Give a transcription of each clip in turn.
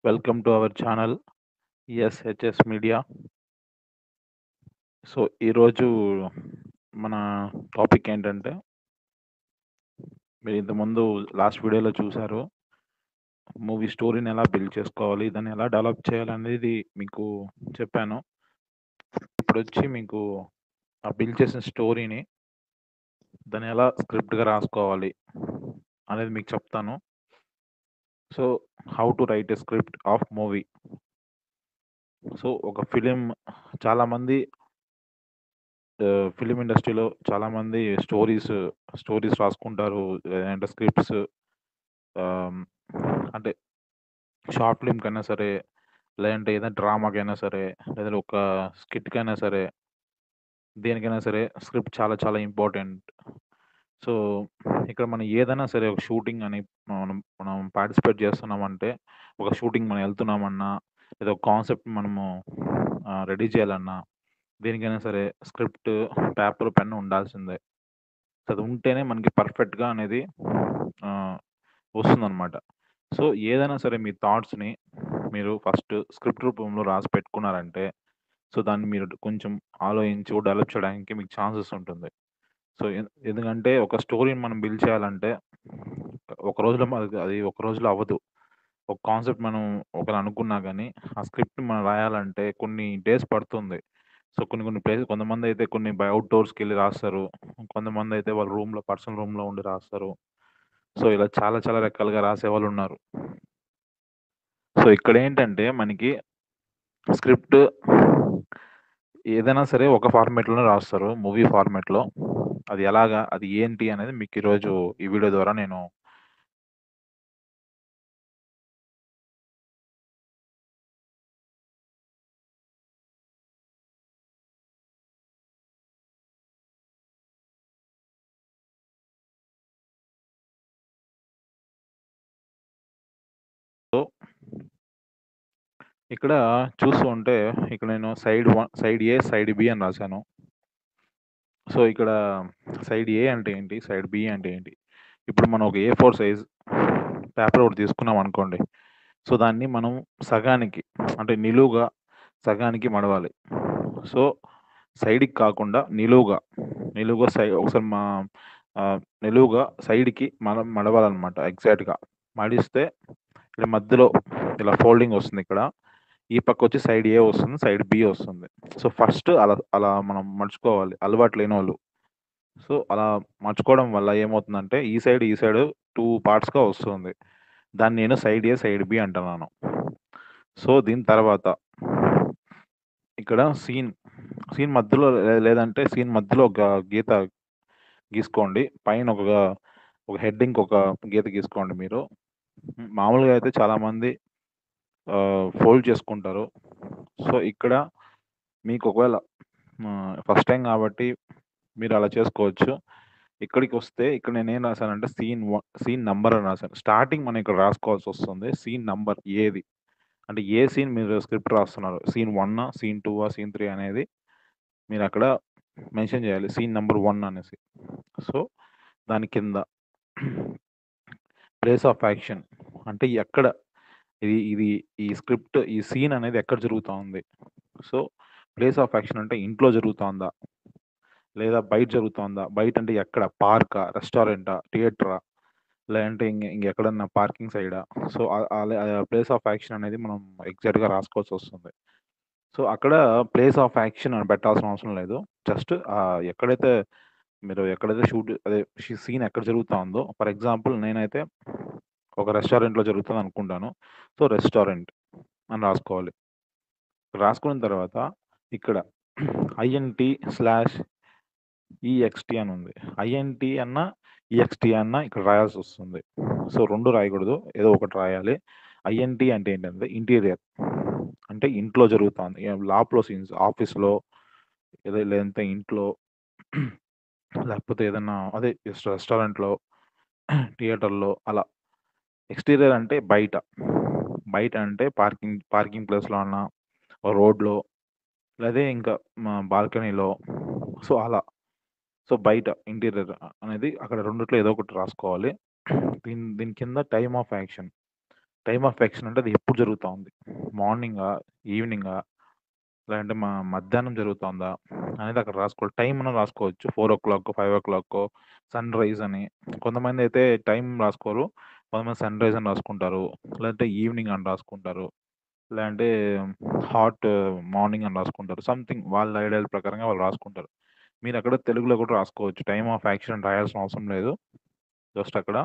Welcome to our channel SHS media so ఈరోజు మన topic ఏంటంటే మీరు ఇంతకుముందు లాస్ట్ వీడియోలో చూశారు మూవీ స్టోరీని ఎలా బిల్డ్ చేసుకోవాలి దాన్ని ఎలా డెవలప్ చేయాలనేది మీకు చెప్పాను ఇప్పుడు వచ్చి మీకు ఆ బిల్డ్ చేసిన స్టోరీని దాన్ని ఎలా స్క్రిప్ట్గా రాసుకోవాలి అనేది మీకు చెప్తాను so how to write a script of movie so ఒక ఫిలిం చాలామంది ఫిలిం ఇండస్ట్రీలో చాలామంది స్టోరీస్ స్టోరీస్ రాసుకుంటారు లేదంటే స్క్రిప్ట్స్ అంటే షార్ట్ ఫిల్మ్కైనా సరే లేదంటే ఏదైనా డ్రామాకైనా సరే లేదా ఒక స్కిట్కైనా సరే దేనికైనా సరే స్క్రిప్ట్ చాలా చాలా ఇంపార్టెంట్ సో ఇక్కడ మనం ఏదైనా సరే ఒక షూటింగ్ అని మనం మనం పార్టిసిపేట్ చేస్తున్నామంటే ఒక షూటింగ్ మనం వెళ్తున్నామన్నా లేదా ఒక కాన్సెప్ట్ మనము రెడీ చేయాలన్నా దేనికైనా సరే స్క్రిప్ట్ పేపర్ పెన్ ఉండాల్సిందే సో అది ఉంటేనే మనకి పర్ఫెక్ట్గా అనేది వస్తుందన్నమాట సో ఏదైనా సరే మీ థాట్స్ని మీరు ఫస్ట్ స్క్రిప్ట్ రూపంలో రాసి పెట్టుకున్నారంటే సో దాన్ని మీరు కొంచెం ఆలోచించి డెవలప్ చేయడానికి మీకు ఛాన్సెస్ ఉంటుంది సో ఎందుకంటే ఒక స్టోరీని మనం బిల్డ్ చేయాలంటే ఒక రోజులో మనకి అది ఒక రోజులో అవ్వదు ఒక కాన్సెప్ట్ మనం ఒకరు అనుకున్నా కానీ ఆ స్క్రిప్ట్ మనం రాయాలంటే కొన్ని డేస్ పడుతుంది సో కొన్ని కొన్ని ప్లేసెస్ కొంతమంది అయితే కొన్ని బై అవుట్డోర్స్కి వెళ్ళి రాస్తారు కొంతమంది అయితే వాళ్ళ రూమ్లో పర్సనల్ రూమ్లో ఉండి రాస్తారు సో ఇలా చాలా చాలా రకాలుగా రాసే వాళ్ళు ఉన్నారు సో ఇక్కడ ఏంటంటే మనకి స్క్రిప్ట్ ఏదైనా సరే ఒక ఫార్మేట్లోనే రాస్తారు మూవీ ఫార్మేట్లో అది ఎలాగా అది ఏంటి అనేది మీకు ఈరోజు ఈ వీడియో ద్వారా నేను సో ఇక్కడ చూస్తూ ఉంటే ఇక్కడ నేను side one side A side B అని రాశాను సో ఇక్కడ సైడ్ ఏ అంటే ఏంటి సైడ్ బి అంటే ఏంటి ఇప్పుడు మనం ఒక ఏ ఫోర్ సైజ్ పేపర్ ఒకటి తీసుకున్నాం అనుకోండి సో దాన్ని మనం సగానికి అంటే నిలువుగా సగానికి మడవాలి సో సైడ్కి కాకుండా నిలువుగా నిలువుగా సై ఒకసారి మా నిలువుగా సైడ్కి మనం మడవాలన్నమాట ఎగ్జాక్ట్గా మడిస్తే ఇక్కడ మధ్యలో ఇలా ఫోల్డింగ్ వస్తుంది ఇక్కడ ఈ పక్క వచ్చి సైడ్ ఏ వస్తుంది సైడ్ బి వస్తుంది సో ఫస్ట్ అలా అలా మనం మర్చుకోవాలి అలవాటు లేని వాళ్ళు సో అలా మర్చుకోవడం వల్ల ఏమవుతుందంటే ఈ సైడ్ ఈ సైడ్ టూ పార్ట్స్గా వస్తుంది దాన్ని నేను సైడ్ ఏ సైడ్ బి అంటున్నాను సో దీని తర్వాత ఇక్కడ సీన్ సీన్ మధ్యలో లేదంటే సీన్ మధ్యలో ఒక గీత గీసుకోండి పైన ఒక ఒక హెడ్డింగ్ ఒక గీత గీసుకోండి మీరు మామూలుగా అయితే చాలామంది ఫోల్డ్ చేసుకుంటారు సో ఇక్కడ మీకు ఒకవేళ ఫస్ట్ టైం కాబట్టి మీరు అలా చేసుకోవచ్చు ఇక్కడికి వస్తే ఇక్కడ నేను ఏం రాశానంటే సీన్ వన్ సీన్ నంబర్ అని రాశాను స్టార్టింగ్ మనం ఇక్కడ రాసుకోవాల్సి వస్తుంది సీన్ నంబర్ ఏది అంటే ఏ సీన్ మీరు స్క్రిప్ట్ రాస్తున్నారు scene one scene two scene three అనేది మీరు అక్కడ మెన్షన్ చేయాలి సీన్ నెంబర్ వన్ అనేసి సో దాని కింద ప్లేస్ ఆఫ్ యాక్షన్ అంటే ఎక్కడ ఇది ఇది ఈ స్క్రిప్ట్ ఈ సీన్ అనేది ఎక్కడ జరుగుతూ ఉంది సో ప్లేస్ ఆఫ్ యాక్షన్ అంటే ఇంట్లో జరుగుతుందా లేదా బయట జరుగుతుందా బయట అంటే ఎక్కడ పార్కా రెస్టారెంటా థియేటరా లేదంటే ఇంక ఇంకెక్కడన్నా పార్కింగ్ సైడా సో ప్లేస్ ఆఫ్ యాక్షన్ అనేది మనం ఎగ్జాక్ట్గా రాసుకోవాల్సి వస్తుంది సో అక్కడ ప్లేస్ ఆఫ్ యాక్షన్ అని పెట్టాల్సిన అవసరం లేదు జస్ట్ ఎక్కడైతే మీరు ఎక్కడైతే షూట్ అదే సీన్ ఎక్కడ జరుగుతూ ఉందో ఫర్ ఎగ్జాంపుల్ నేనైతే ఒక రెస్టారెంట్లో జరుగుతుంది అనుకుంటాను సో రెస్టారెంట్ అని రాసుకోవాలి రాసుకున్న తర్వాత ఇక్కడ ఐఎన్టీ స్లాష్ ఈఎక్స్టీ అని ఉంది ఐఎన్టీ అన్న ఈఎక్స్టీ అన్న ఇక్కడ రాయాల్సి వస్తుంది సో రెండు రాయకూడదు ఏదో ఒకటి రాయాలి ఐఎన్టీ అంటే ఏంటంటే ఇంటీరియర్ అంటే ఇంట్లో జరుగుతుంది లాప్లో సీన్స్ ఆఫీస్లో ఏదో లేదంటే ఇంట్లో లేకపోతే ఏదన్నా అదే రెస్టారెంట్లో థియేటర్లో అలా ఎక్స్టీరియర్ అంటే బయట బయట అంటే పార్కింగ్ పార్కింగ్ ప్లేస్లో అన్న రోడ్లో లేదా ఇంకా బాల్కనీలో సో అలా సో బయట ఇంటీరియర్ అనేది అక్కడ రెండిట్లో ఏదో ఒకటి రాసుకోవాలి దీని దీని కింద time of action time of action అంటే అది ఎప్పుడు జరుగుతా ఉంది మార్నింగా ఈవినింగా లేదంటే మా మధ్యాహ్నం జరుగుతుందా అనేది అక్కడ రాసుకోవాలి టైం అని రాసుకోవచ్చు four o'clock five o'clock sunrise అని కొంతమంది అయితే టైం రాసుకోరు కొంతమంది సన్ రైజ్ అని రాసుకుంటారు లేదంటే ఈవినింగ్ అని రాసుకుంటారు లేదంటే హాట్ మార్నింగ్ అని రాసుకుంటారు సంథింగ్ వాళ్ళ ఐడియాల ప్రకారంగా వాళ్ళు రాసుకుంటారు మీరు అక్కడ తెలుగులో కూడా రాసుకోవచ్చు టైమ్ ఆఫ్ యాక్షన్ రాయాల్సిన అవసరం లేదు జస్ట్ అక్కడ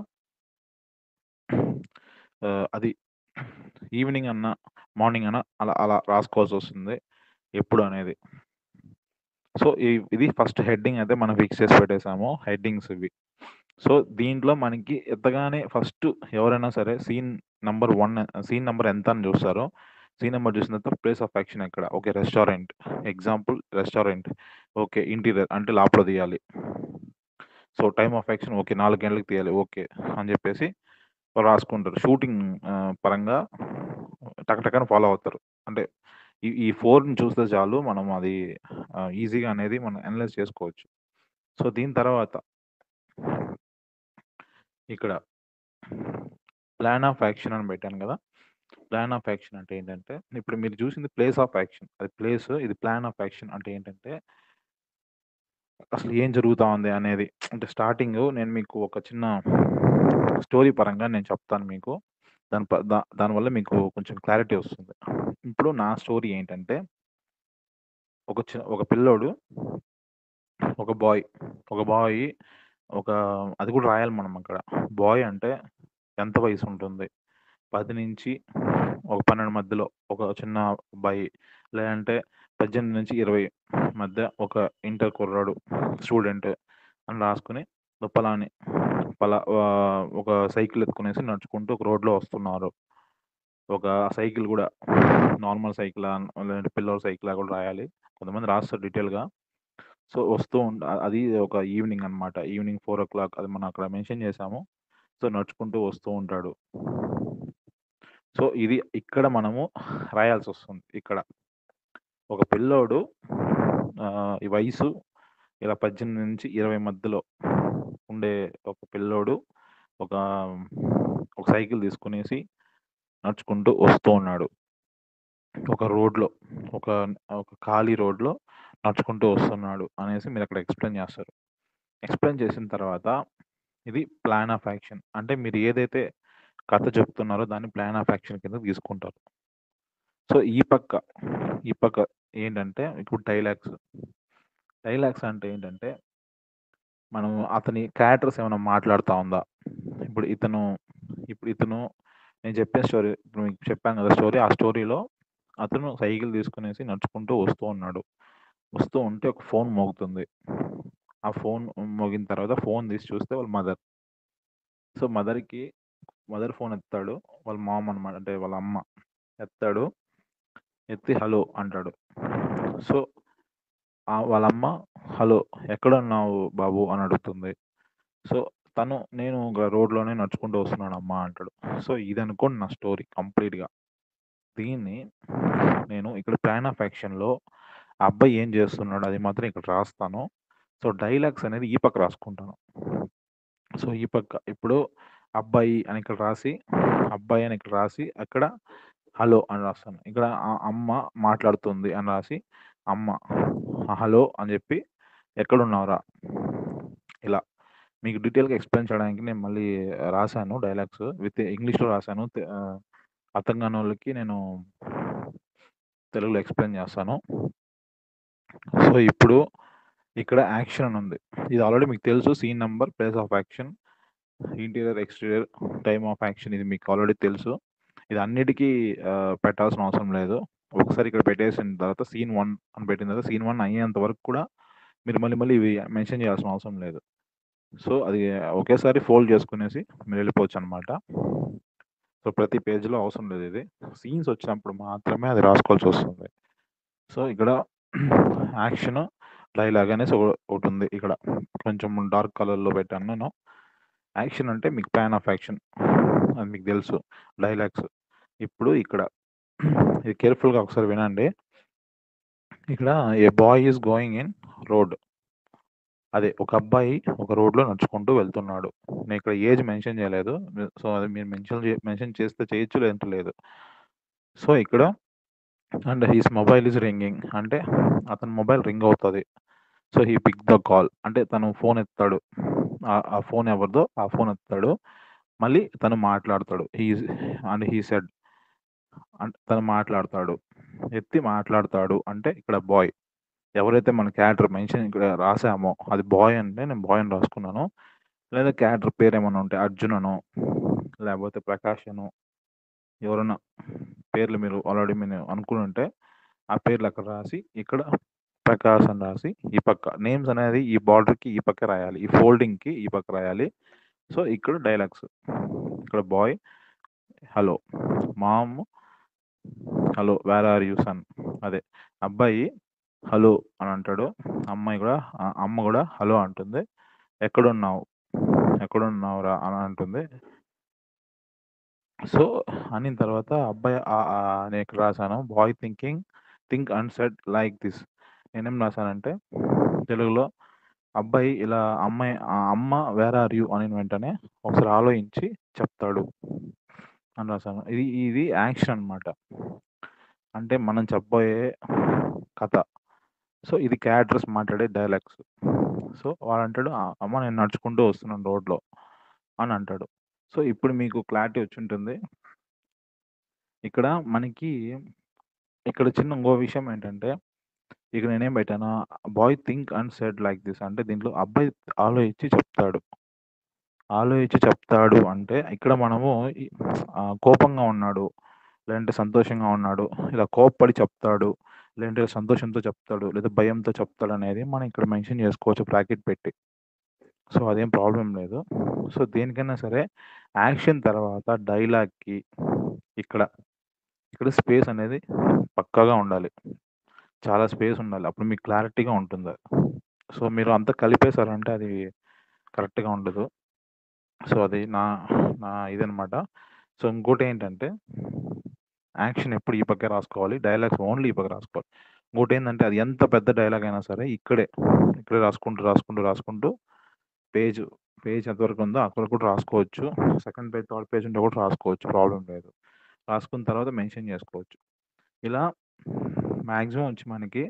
ఆ, అది ఈవినింగ్ అన్న మార్నింగ్ అన్న అలా అలా రాసుకోవాల్సి వస్తుంది ఎప్పుడు అనేది సో ఈ- ఇది ఫస్ట్ హెడ్డింగ్ అయితే మనం ఫిక్స్ చేసి పెట్టేసాము హెడ్డింగ్స్ ఇవి సో దీంట్లో మనకి ఎత్తగానే ఫస్ట్ ఎవరైనా సరే scene number one scene number ఎంత అని చూస్తారో సీన్ నెంబర్ చూసిన తర్వాత ప్లేస్ ఆఫ్ యాక్షన్ ఎక్కడ okay restaurant example restaurant okay interior అంటే లోపల తీయాలి so time of action okay నాలుగు గంటలకు తీయాలి ఓకే అని చెప్పేసి వాళ్ళు రాసుకుంటారు షూటింగ్ పరంగా టకటకని ఫాలో అవుతారు అంటే ఈ ఈ ఫోర్ని చూస్తే చాలు మనం అది ఈజీగా అనేది మనం అనలైజ్ చేసుకోవచ్చు సో దీని తర్వాత ఇక్కడ ప్లాన్ ఆఫ్ యాక్షన్ అని పెట్టాను కదా ప్లాన్ ఆఫ్ యాక్షన్ అంటే ఏంటంటే ఇప్పుడు మీరు చూసింది ప్లేస్ ఆఫ్ యాక్షన్ అది ప్లేస్ ఇది ప్లాన్ ఆఫ్ యాక్షన్ అంటే ఏంటంటే అసలు ఏం జరుగుతా ఉంది అనేది అంటే స్టార్టింగ్ నేను మీకు ఒక చిన్న స్టోరీ పరంగా నేను చెప్తాను మీకు దాని ప- దా- దానివల్ల మీకు కొంచెం క్లారిటీ వస్తుంది ఇప్పుడు నా స్టోరీ ఏంటంటే ఒక చి ఒక పిల్లోడు ఒక బాయ్ ఒక బాయ్ ఒక అది కూడా రాయాలి మనం అక్కడ బాయ్ అంటే ఎంత వయసు ఉంటుంది పది నుంచి ఒక పన్నెండు మధ్యలో ఒక చిన్న అబ్బాయి లేదంటే పద్దెనిమిది నుంచి ఇరవై మధ్య ఒక ఇంటర్ కుర్రాడు స్టూడెంట్ అని రాసుకుని పలాని పలా ఆ, ఒక సైకిల్ ఎత్తుకునేసి నడుచుకుంటూ ఒక రోడ్లో వస్తున్నారు ఒక సైకిల్ కూడా నార్మల్ సైకిల్ లేదంటే పిల్లల సైకిల్ కూడా రాయాలి కొంతమంది రాస్తారు డీటెయిల్గా సో వస్తూ ఉంట అది ఒక ఈవినింగ్ అన్నమాట ఈవినింగ్ ఫోర్ ఓ క్లాక్ అది మనం అక్కడ మెన్షన్ చేసాము సో నడుచుకుంటూ వస్తూ ఉంటాడు సో ఇది ఇక్కడ మనము రాయాల్సి వస్తుంది ఇక్కడ ఒక పిల్లోడు ఆ, ఈ వయసు ఇలా పద్దెనిమిది నుంచి ఇరవై మధ్యలో ఉండే ఒక పిల్లోడు ఒక ఒక సైకిల్ తీసుకునేసి నడుచుకుంటూ వస్తూ ఉన్నాడు ఒక రోడ్లో ఒక ఒక ఖాళీ రోడ్లో నడుచుకుంటూ వస్తున్నాడు అనేసి మీరు అక్కడ ఎక్స్ప్లెయిన్ చేస్తారు ఎక్స్ప్లెయిన్ చేసిన తర్వాత ఇది ప్లాన్ ఆఫ్ యాక్షన్ అంటే మీరు ఏదైతే కథ చెప్తున్నారో దాన్ని ప్లాన్ ఆఫ్ యాక్షన్ కింద తీసుకుంటారు సో ఈ పక్క ఈ పక్క ఏంటంటే ఇప్పుడు డైలాగ్స్ డైలాగ్స్ అంటే ఏంటంటే మనం అతని క్యారెక్టర్స్ ఏమైనా మాట్లాడుతూ ఉందా ఇప్పుడు ఇతను ఇప్పుడు ఇతను నేను చెప్పిన స్టోరీ ఇప్పుడు మీకు చెప్పాను కదా స్టోరీ ఆ స్టోరీలో అతను సైకిల్ తీసుకునేసి నడుచుకుంటూ వస్తూ ఉన్నాడు వస్తూ ఉంటే ఒక ఫోన్ మోగుతుంది ఆ ఫోన్ మోగిన తర్వాత ఫోన్ తీసి చూస్తే వాళ్ళ మదర్ సో మదర్కి మదర్ ఫోన్ ఎత్తాడు వాళ్ళ మామ్ అనమాట అంటే వాళ్ళ అమ్మ ఎత్తాడు ఎత్తి హలో అంటాడు సో ఆ వాళ్ళ అమ్మ హలో ఎక్కడున్నావు బాబు అని అడుగుతుంది సో తను నేను ఒక రోడ్లోనే నడుచుకుంటూ వస్తున్నాను అమ్మా అంటాడు సో ఇది అనుకోండి నా స్టోరీ కంప్లీట్గా దీన్ని నేను ఇక్కడ ప్లాన్ ఆఫ్ యాక్షన్లో ఆ అబ్బాయి ఏం చేస్తున్నాడు అది మాత్రం ఇక్కడ రాస్తాను సో డైలాగ్స్ అనేది ఈ పక్క రాసుకుంటాను సో ఈ పక్క ఇప్పుడు అబ్బాయి అని ఇక్కడ రాసి అబ్బాయి అని ఇక్కడ రాసి అక్కడ హలో అని రాస్తాను ఇక్కడ ఆ అమ్మ మాట్లాడుతుంది అని రాసి అమ్మ హలో అని చెప్పి ఎక్కడున్నావురా ఇలా మీకు డీటెయిల్గా ఎక్స్ప్లెయిన్ చేయడానికి నేను మళ్ళీ రాశాను డైలాగ్స్ విత్ ఇంగ్లీష్లో రాశాను తె- ఆ, అర్థం కాని వాళ్ళకి నేను తెలుగులో ఎక్స్ప్లెయిన్ చేస్తాను సో ఇప్పుడు ఇక్కడ యాక్షన్ అని ఉంది ఇది ఆల్రెడీ మీకు తెలుసు scene number place of action interior exterior time of action ఇది మీకు ఆల్రెడీ తెలుసు ఇది అన్నిటికీ ఆ, పెట్టాల్సిన అవసరం లేదు ఒకసారి ఇక్కడ పెట్టేసిన తర్వాత సీన్ వన్ అని పెట్టిన తర్వాత సీన్ వన్ అయ్యేంత వరకు కూడా మీరు మళ్ళీ మళ్ళీ ఇవి మెన్షన్ చేయాల్సిన అవసరం లేదు సో అది ఒకేసారి ఫోల్డ్ చేసుకునేసి మీరు వెళ్ళిపోవచ్చు అనమాట సో ప్రతి పేజ్లో అవసరం లేదు ఇది సీన్స్ వచ్చినప్పుడు మాత్రమే అది రాసుకోవాల్సి వస్తుంది సో ఇక్కడ యాక్షన్ డైలాగ్ అనేసి ఒక- ఒకటి ఉంది ఇక్కడ కొంచెం డార్క్ కలర్లో పెట్టాను నేను యాక్షన్ అంటే మీకు ప్లాన్ ఆఫ్ యాక్షన్ అది మీకు తెలుసు డైలాగ్స్ ఇప్పుడు ఇక్కడ ఇది కేర్ఫుల్గా ఒకసారి వినండి ఇక్కడ a boy is going in road అదే ఒక అబ్బాయి ఒక రోడ్‌లో నడుచుకుంటూ వెళ్తున్నాడు. నేను ఇక్కడ ఏజ్ మెన్షన్ చేయలేదు. సో, అది మీరు మెన్షన్ చే మెన్షన్ చేస్తే చేయొచ్చు లేదంటే లేదు. సో, ఇక్కడ and his mobile is ringing అంటే అతని మొబైల్ రింగ్ అవుతది. So, he pick the call అంటే తను ఫోన్ ఎత్తాడు. ఆహ్, ఆ ఫోన్ ఎవరిదో ఆ ఫోన్ ఎత్తాడు. మళ్ళీ తను మాట్లాడతాడు. He is and he said అంటే తను మాట్లాడతాడు. ఎత్తి మాట్లాడతాడు అంటే ఇక్కడ బాయ్. ఎవరైతే మన క్యారెక్టర్ మెన్షన్ ఇక్కడ రాసామో అది బాయ్ అంటే నేను బాయ్ అని రాసుకున్నాను. లేదా క్యారెక్టర్ పేరేమన్నా ఉంటే అర్జున్ అనో, లేకపోతే ప్రకాష్ అనో ఎవరన్నా పేర్లు మీరు ఆల్రెడీ మీరు అనుకునుంటే ఆ పేర్లు అక్కడ రాసి ఇక్కడ ప్రకాష్ అని రాసి ఈ పక్క నేమ్స్ అనేది ఈ బార్డర్‌కి ఈ పక్క రాయాలి. ఈ ఫోల్డింగ్‌కి ఈ పక్క రాయాలి. సో, ఇక్కడ డైలాగ్స్. ఇక్కడ boy hello mom hello where are you son అదే అబ్బాయి హలో అని అంటాడు. అమ్మాయి కూడా ఆహ్, అమ్మ కూడా హలో అంటుంది. ఎక్కడున్నావు? ఎక్కడున్నావురా అని అంటుంది. సో, అనిన తర్వాత అబ్బాయి ఆహ్, ఆహ్, నేను ఇక్కడ రాసాను. Boy thinking think and said like this నేనేం రాసానంటే తెలుగులో అబ్బాయి ఇలా అమ్మాయి ఆహ్, అమ్మ వేర్ ఆర్ యూ అనిన వెంటనే ఒకసారి ఆలోచించి చెప్తాడు. అని రాసాను. ఇది ఇది యాక్షన్ అన్నమాట. అంటే మనం చెప్పబోయే కథ. సో, ఇది క్యారెక్టర్స్ మాట్లాడే డైలాగ్స్. సో, వాడంటాడు ఆహ్, అమ్మ నేను నడుచుకుంటూ వస్తున్నాను రోడ్‌లో అని అంటాడు. సో, ఇప్పుడు మీకు క్లారిటీ వచ్చుంటుంది. ఇక్కడ మనకి ఇక్కడ చిన్న ఇంకో విషయం ఏంటంటే ఇక్కడ నేనేం పెట్టాను boy think and said like this అంటే దీంట్లో అబ్బాయి ఆలోచించి చెప్తాడు. ఆలోచించి చెప్తాడు అంటే ఇక్కడ మనము ఈ ఆహ్, కోపంగా ఉన్నాడు. లేదంటే సంతోషంగా ఉన్నాడు. ఇలా కోప్పడి చెప్తాడు. లేదంటే సంతోషంతో చెప్తాడు. లేదా భయంతో చెప్తాడనేది మనం ఇక్కడ మెన్షన్ చేసుకోవచ్చు బ్రాకెట్ పెట్టి. సో, అదేం ప్రాబ్లమ్ లేదు. సో, దేనికైనా సరే యాక్షన్ తర్వాత డైలాగ్‌కి ఇక్కడ, ఇక్కడ స్పేస్ అనేది పక్కాగా ఉండాలి. చాలా స్పేస్ ఉండాలి. అప్పుడు మీకు క్లారిటీగా ఉంటుంది. సో, మీరు అంతా కలిపేసారంటే అది కరెక్ట్‌గా ఉండదు. సో, అది నా నా ఇదనమాట. సో, ఇంకోటేంటంటే యాక్షన్ ఎప్పుడు ఈ పక్కే రాసుకోవాలి. డైలాగ్స్ ఓన్లీ ఈ పక్క రాసుకోవాలి. ఇంకోటేందంటే అది ఎంత పెద్ద డైలాగ్ అయినా సరే ఇక్కడే, ఇక్కడే రాసుకుంటూ, రాసుకుంటూ, రాసుకుంటూ పేజ్, పేజ్ ఎంతవరకు ఉందో అక్కడ కూడా రాసుకోవచ్చు. సెకండ్ పేజ్, థర్డ్ పేజ్ ఉంటే కూడా రాసుకోవచ్చు. ప్రాబ్లమ్ లేదు. రాసుకున్న తర్వాత మెన్షన్ చేసుకోవచ్చు. ఇలా మాక్సిమం వచ్చి మనకి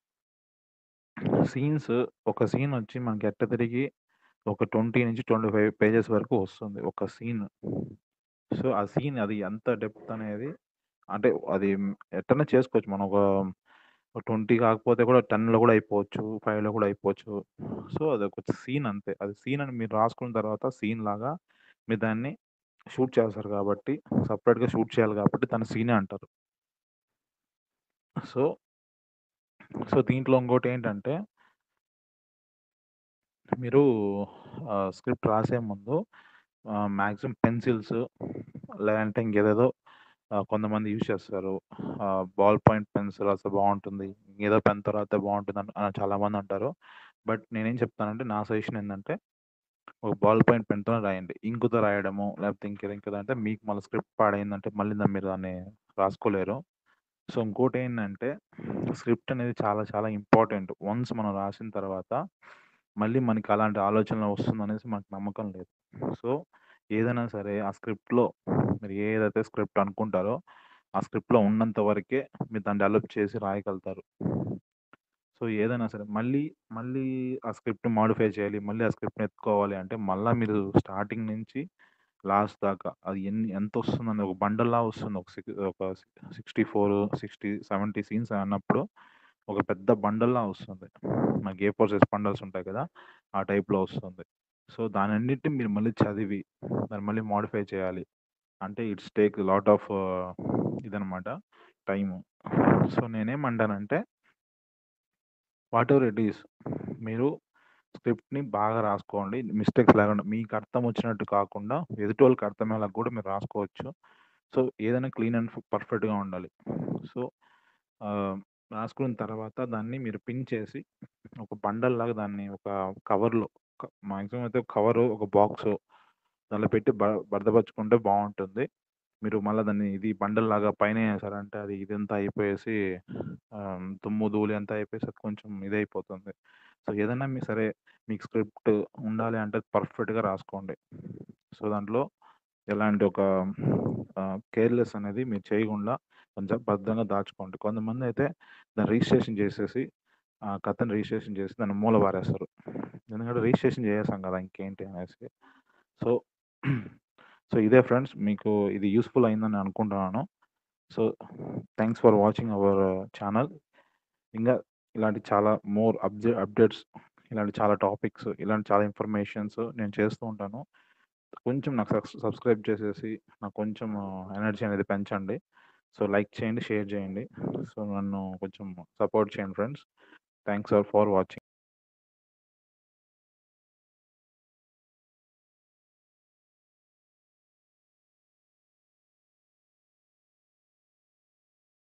సీన్స్ ఒక సీన్ వచ్చి మనకి ఎట్ట తిరిగి ఒక 20-25 పేజెస్ వరకు వస్తుంది. ఒక సీన్. సో, ఆ సీన్ అది ఎంత డెప్త్ అనేది అంటే అది ఎట్టన్నా చేసుకోవచ్చు. మనం ఒక 20 కాకపోతే కూడా 10లో కూడా అయిపోవచ్చు. 5లో కూడా అయిపోవచ్చు. సో, అదొక సీన్ అంతే. అది సీన్ అని మీరు రాసుకున్న తర్వాత సీన్ లాగా మీరు దాన్ని షూట్ చేస్తారు కాబట్టి సెపరేట్‌గా షూట్ చేయాలి కాబట్టి దాన్ని సీనే అంటారు. సో సో, దీంట్లో ఇంకోటేంటంటే మీరు ఆహ్, స్క్రిప్ట్ రాసే ముందు ఆహ్, మాక్సిమం పెన్సిల్స్ లేదంటే ఇంకేదేదో ఆహ్, కొంతమంది యూజ్ చేస్తారు. ఆహ్, బాల్ పాయింట్ పెన్స్ రాస్తే బావుంటుంది. ఏదో పెన్‌తో రాస్తే బావుంటుందని ఆహ్, చాలామంది అంటారు. బట్ నేనేం చెప్తానంటే నా సజెషన్ ఏందంటే ఒక బాల్ పాయింట్ పెన్‌తోనే రాయండి. ఇంకుతో రాయడము లేకపోతే ఇంకేదో ఇంకేదో అంటే మీకు మళ్ళీ స్క్రిప్ట్ పాడైందంటే మళ్ళీ దాన్ని మీరు దాన్ని రాసుకోలేరు. సో, ఇంకోటేంటంటే స్క్రిప్ట్ అనేది చాలా చాలా ఇంపార్టెంట్. వన్స్ మనం రాసిన తర్వాత మళ్ళీ మనకి అలాంటి ఆలోచన వస్తుందనేసి మనకు నమ్మకం లేదు. సో, ఏదైనా సరే ఆ స్క్రిప్ట్‌లో మీరు ఏదైతే స్క్రిప్ట్ అనుకుంటారో ఆ స్క్రిప్ట్‌లో ఉన్నంత వరకే మీరు దాన్ని డెవలప్ చేసి రాయగలుగుతారు. సో, ఏదైనా సరే మళ్ళీ, మళ్ళీ ఆ స్క్రిప్ట్‌ని మోడిఫై చేయాలి. మళ్ళీ ఆ స్క్రిప్ట్‌ని ఎత్తుకోవాలి అంటే మళ్ళా మీరు స్టార్టింగ్ నుంచి లాస్ట్ దాకా అది ఎన్ని ఎంతొస్తుందని ఒక బండల్‌లా వస్తుంది. ఒక సిక్ ఒక 64, 60, 70 సీన్స్ అన్నప్పుడు ఒక పెద్ద బండల్‌లా వస్తుంది. మనకి ఏ ఫోర్ సైజ్ బండల్స్ ఉంటాయి కదా! ఆ టైప్‌లో వస్తుంది. సో, దానన్నిటిని మీరు మళ్ళీ చదివి దాన్ని మళ్ళీ మోడిఫై చేయాలి. అంటే ఇట్స్ టేక్ లాట్ ఆఫ్ ఇదనమాట టైము. సో, నేనేమంటానంటే వాటెవర్ ఇట్ ఈస్ మీరు స్క్రిప్ట్‌ని బాగా రాసుకోండి. మిస్టేక్స్ లేకుండా మీకు అర్థం వచ్చినట్టు కాకుండా ఎదుటోళ్ళకి అర్థమయ్యేలా కూడా మీరు రాసుకోవచ్చు. సో, ఏదైనా క్లీన్ అండ్ పర్ఫెక్ట్‌గా ఉండాలి. సో, ఆహ్, రాసుకున్న తర్వాత దాన్ని మీరు పిన్ చేసి ఒక బండల్లాగా దాన్ని ఒక కవర్‌లో క మాక్సిమం అయితే కవరు, ఒక బాక్సో దాంట్లో పెట్టి భ భద్రపరుచుకుంటే బావుంటుంది. మీరు మళ్ళా దాన్ని ఇది బండల్లాగా పైన ఏసారంటే అది ఇదంతా అయిపోయేసి ఆహ్, దుమ్ము, ధూళి అంతా అయిపోయేసి అది కొంచెం ఇదైపోతుంది. సో, ఏదైనా మీ సరే మీకు స్క్రిప్ట్ ఉండాలి అంటే పర్ఫెక్ట్‌గా రాసుకోండి. సో, దాంట్లో ఎలాంటి ఒక ఆహ్, కేర్‌లెస్ అనేది మీరు చేయకుండా కొంచెం భద్రంగా దాచుకోండి. కొంతమందయితే దాన్ని రిజిస్ట్రేషన్ చేసేసి ఆ కథని రిజిస్ట్రేషన్ చేసి దాన్ని మూల పారేస్తారు. ఎందుకంటే రిజిస్ట్రేషన్ చేసేసాం కదా! ఇంకేంటి అనేసి. సో, సో, ఇదే ఫ్రెండ్స్ మీకు ఇది యూజ్‌ఫుల్ అయిందని అనుకుంటున్నాను. So, thanks for watching our channel. ఇంగా ఇలాంటి చాలా మోర్ అప్‌జే అప్‌డేట్స్ ఇలాంటి చాలా టాపిక్స్, ఇలాంటి చాలా ఇన్ఫర్మేషన్స్ నేను చేస్తూ ఉంటాను. కొంచెం నాకు సబ్స్ సబ్స్క్రైబ్ చేసేసి నాకు కొంచెం ఎనర్జీ అనేది పెంచండి. సో, లైక్ చేయండి, షేర్ చేయండి. సో, నన్ను కొంచెం సపోర్ట్ చేయండి friends. Thanks all for watching.